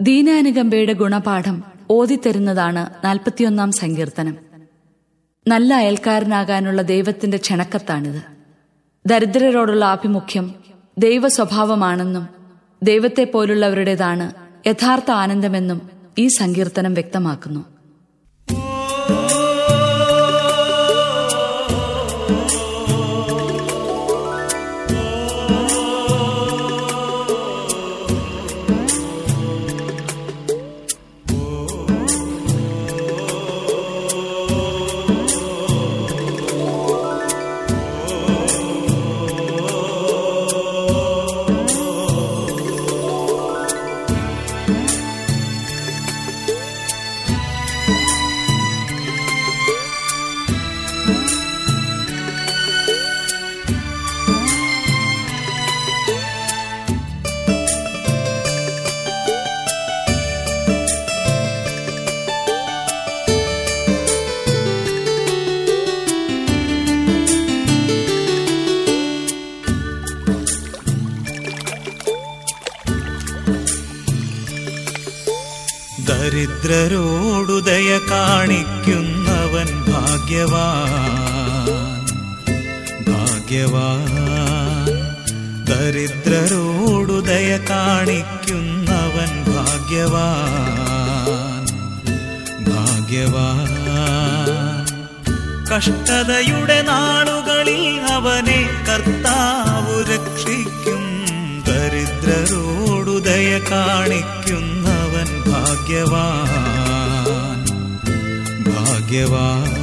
ദീനാനുകമ്പയുടെ ഗുണപാഠം ഓതിത്തരുന്നതാണ് നാൽപ്പത്തിയൊന്നാം സങ്കീർത്തനം നല്ല അയൽക്കാരനാകാനുള്ള ദൈവത്തിന്റെ ക്ഷണക്കത്താണിത് ദരിദ്രരോടുള്ള ആഭിമുഖ്യം ദൈവ സ്വഭാവമാണെന്നും ദൈവത്തെ പോലുള്ളവരുടേതാണ് യഥാർത്ഥ ആനന്ദമെന്നും ഈ സങ്കീർത്തനം വ്യക്തമാക്കുന്നു ദരിദ്രരോടു ദയ കാണിക്കുന്നവൻ ഭാഗ്യവാൻ ഭാഗ്യവാൻ ദരിദ്രരോടു ദയ കാണിക്കുന്നവൻ ഭാഗ്യവാൻ ഭാഗ്യവാൻ കഷ്ടതയുടെ നാളുകളിൽ അവനെ കർത്താവു രക്ഷിക്കും ദരിദ്രരോടു ദയ കാണിക്കുന്നവൻ ഭാഗ്യവാൻ ഭാഗ്യവാൻ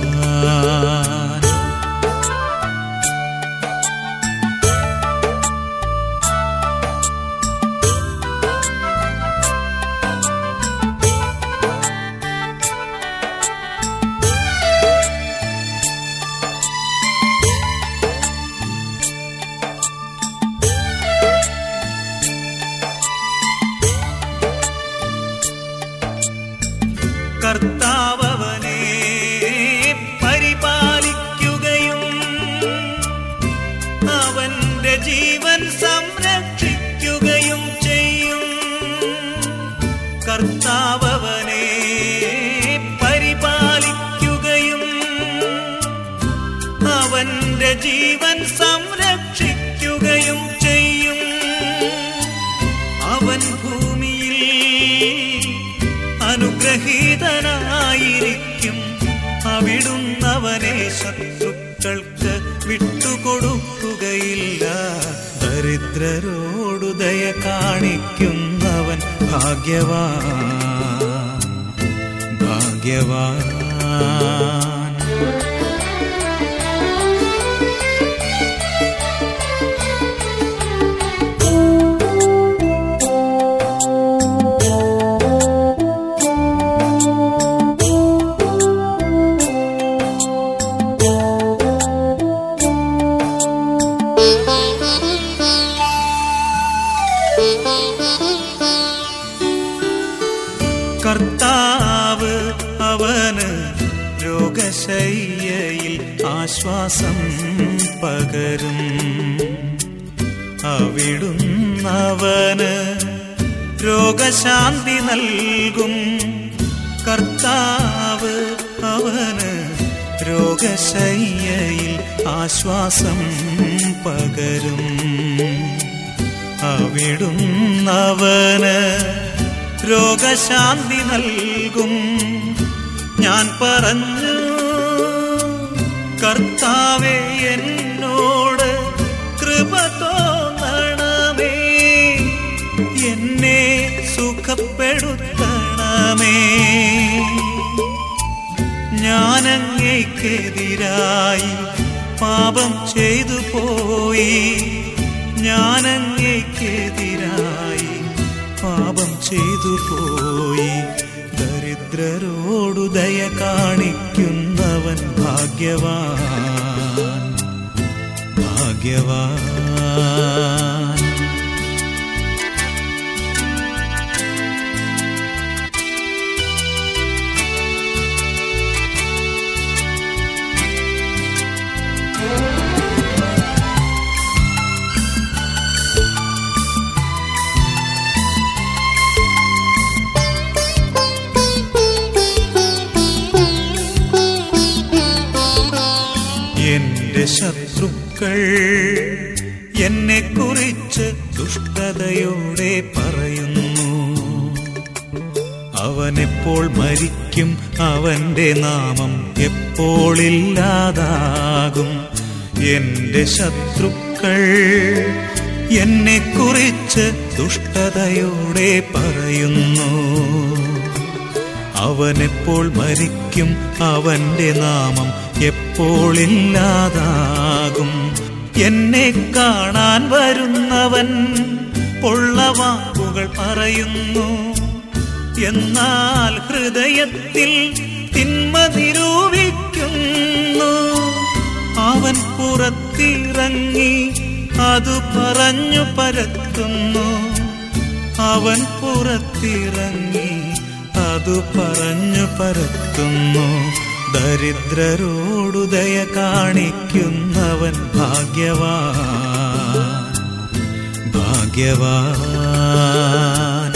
കർത്താവനെ പരിപാലിക്കുകയും അവന്റെ ജീവൻ സംരക്ഷിക്കുകയും ചെയ്യും കർത്താവനെ പരിപാലിക്കുകയും അവന്റെ ജീവൻ സംരക്ഷിക്കുകയും ചെയ്യും അവൻ ഭൂമിയിൽ അനുഗ്രഹീതനായിരിക്കും അവിടുന്നവനെ ശത്രുക്കൾക്ക് വിട്ടുകൊടുക്കുകയില്ല ദരിദ്രരോടു ദയ കാണിക്കുന്നവൻ ഭാഗ്യവാൻ ഭാഗ്യവാൻ കർത്താവ് അവന് രോഗശയ്യയിൽ ആശ്വാസം പകരും അവിടുന്നവന് രോഗശാന്തി നൽകും കർത്താവ് അവന് രോഗശയ്യയിൽ ആശ്വാസം പകരും അവിടുന്നവന് രോഗശാന്തി നൽകും ഞാൻ പറഞ്ഞു കർത്താവെ എന്നോട് കൃപ തോന്നണമേ എന്നെ സുഖപ്പെടുത്തണമേ ഞാനങ്ങേക്കെതിരായി പാപം ചെയ്തു പോയി ഞാനങ്ങേക്കെതിരായി പാപം ചെയ്തു പോയി ദരിദ്രരോടു ദയ കാണിക്കുന്നവൻ ഭാഗ്യവാൻ ഭാഗ്യവാൻ ശത്രുക്കൾ എന്നെ കുറിച്ച് ദുഷ്ടതയോടെ പറയുന്നു അവനെപ്പോൾ മരിക്കും അവന്റെ നാമം എപ്പോൾ ഇല്ലാതാകും എന്റെ ശത്രുക്കൾ എന്നെ കുറിച്ച് ദുഷ്ടതയോടെ പറയുന്നു അവനെപ്പോൾ മരിക്കും അവന്റെ നാമം എപ്പോൾ ഇല്ലാതാകും എന്നെ കാണാൻ വരുന്നവൻ പൊള്ളവാക്കുകൾ പറയുന്നു എന്നാൽ ഹൃദയത്തിൽ തിന്മ നിരൂപിക്കുന്നു അവൻ പുറത്തിറങ്ങി അതു പറഞ്ഞു പരത്തുന്നു അവൻ പുറത്തിറങ്ങി അതു പറഞ്ഞു പരത്തുന്നു ദരിദ്രരോടു ദയ കാണിക്കുന്നവൻ ഭാഗ്യവാൻ ഭാഗ്യവാൻ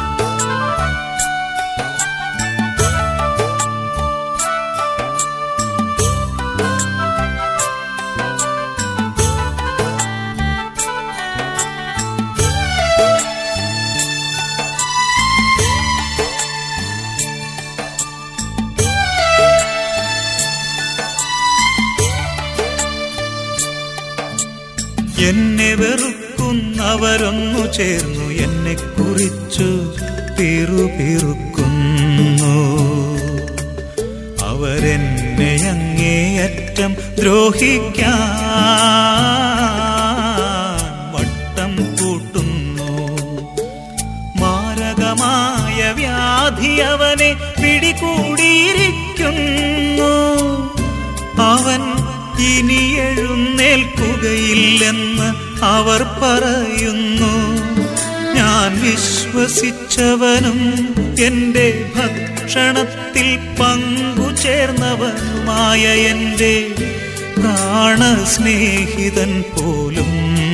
എന്നെ വെറുക്കുന്നവരൊന്നു ചേർന്നു എന്നെ കുറിച്ചു പിറുപിറുക്കുന്നു അവരെന്നെ അങ്ങേയറ്റം ദ്രോഹിക്കാൻ വട്ടം കൂട്ടുന്നു മാരകമായ വ്യാധി അവനെ പിടികൂടിയിരിക്കുന്നു അവൻ ഇനി എഴുന്നേൽക്കുകയില്ലെന്ന് അവർ പറയുന്നു ഞാൻ വിശ്വസിച്ചവനും എന്റെ ഭക്ഷണത്തിൽ പങ്കുചേർന്നവനുമായ എന്റെ പ്രാണസ്നേഹിതൻ പോലും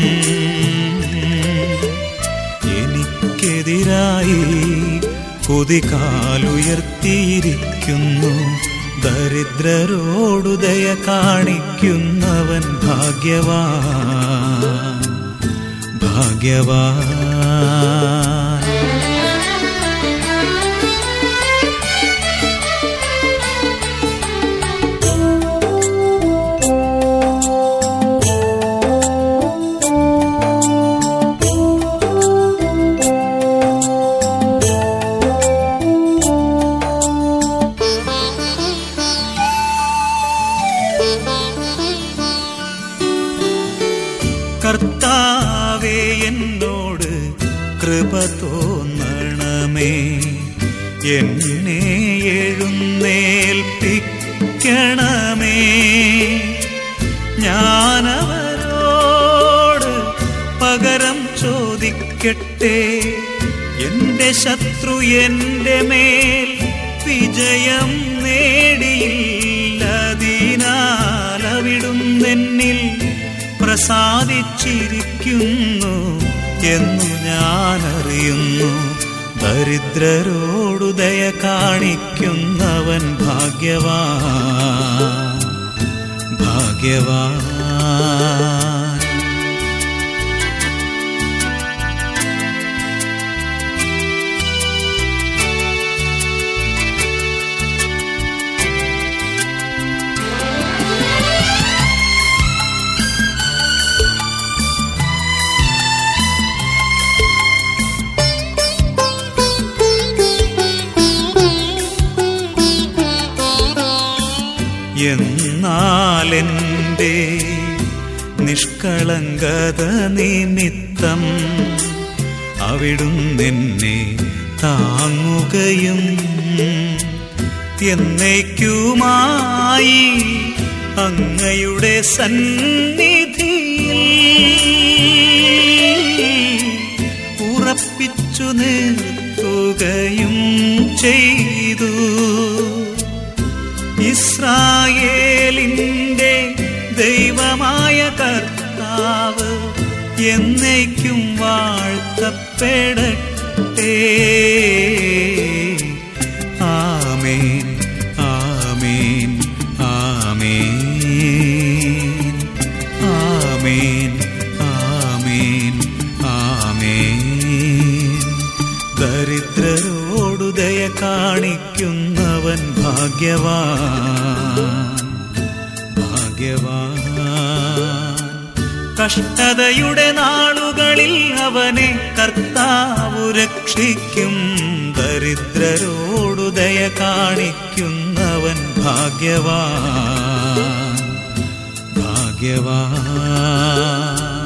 എനിക്കെതിരായി കുതികാലുയർത്തിയിരിക്കുന്നു ദരിദ്രരോടു ദയ കാണിക്കുന്നവൻ ഭാഗ്യവാൻ ഭാഗ്യവാൻ കർത്താവേ എന്നോട് കൃപ തോന്നണമേ എന്നെ എഴുന്നേൽപ്പിക്കണമേ ഞാനവരോട് പകരം ചോദിക്കട്ടെ എന്റെ ശത്രു എന്റെ മേൽ വിജയം നേടിയില്ലതിനാൽ അവിടുന്നെന്നിൽ പ്രസാദിച്ചിരിക്കുന്നു എന്നു ഞാൻ അറിയുന്നു ദരിദ്രരോടു ദയ കാണിക്കുന്നവൻ ഭാഗ്യവാൻ ഭാഗ്യവാൻ എന്നാലെൻ്റെ നിഷ്കളങ്കത നിമിത്തം അവിടുന്നെന്നെ താങ്ങുകയും എന്നേക്കുമായി അങ്ങയുടെ സന്നിധിയിൽ ഉറപ്പിച്ചു നിർത്തുകയും ചെയ്തു ഇസ്രായേലിന്റെ ദൈവമായ കർത്താവ് എന്നേക്കും വാഴ്ത്തപ്പെടട്ടെ ആമേൻ ആമേൻ ആമേൻ ദരിദ്രരോടു ദയ കാണിക്കുന്നവൻ ഭാഗ്യവാൻ ഭാഗ്യവാൻ കഷ്ടതയുടെ നാളുകളിൽ അവനെ കർത്താവു രക്ഷിക്കും ദരിദ്രരോടു ദയ കാണിക്കുന്നവൻ ഭാഗ്യവാൻ ഭാഗ്യവാൻ